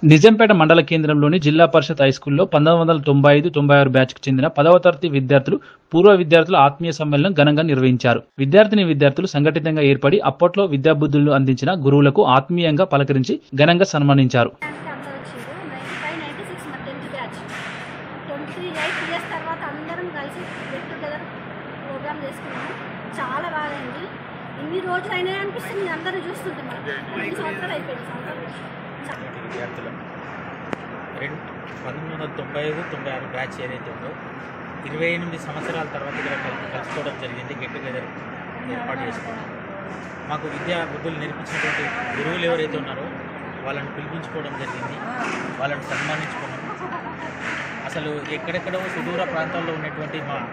నిజాంపేట మండల కేంద్రంలోని జిల్లా పరిషత్ హైస్కూల్లో పంతొమ్మిది వందల తొంభై ఐదు తొంభై ఆరు బ్యాచ్కు చెందిన పదవ తరగతి విద్యార్థులు పూర్వ విద్యార్థుల ఆత్మీయ సమ్మేళనం ఘనంగా నిర్వహించారు విద్యార్థిని విద్యార్థులు సంఘటితంగా ఏర్పడి అప్పట్లో విద్యాబుద్ధులను అందించిన గురువులకు ఆత్మీయంగా పలకరించి ఘనంగా సన్మానించారు అంటే అందరూ వచ్చిండు నైంటీ ఫైవ్ నైంటీ సిక్స్ మా tenth batch twenty eight years తర్వాత అందరం కలిసి గెట్ టుగెదర్ ప్రోగ్రామ్ చేసుకున్నాము చాలా బాగా అయింది ఇన్ని రోజులు అయినా అనిపిస్తుంది అందరూ చూస్తుంటే మనం ఎన్ని సంవత్సరాలు అయిపోయింది సంవత్సరాలు చాలా విద్యార్థులు రెండు పంతొమ్మిది వందల తొంభై ఐదు తొంభై ఆరు బ్యాచ్ ఏదైతే ఉందో ఇరవై ఎనిమిది సంవత్సరాల తర్వాత ఇక్కడ కల్- కలుసుకోవడం జరిగింది గెట్ టుగెదర్ ఏర్పాటు చేసుకున్నాం మాకు విద్యా బుద్ధులు నేర్పించినటువంటి గురువులు ఎవరైతే ఉన్నారో వాళ్ళని పిలిపించుకోవడం జరిగింది వాళ్ళని సన్మానించుకున్నాం అసలు ఎక్కడెక్కడో సుదూర ప్రాంతాల్లో ఉన్నటువంటి మా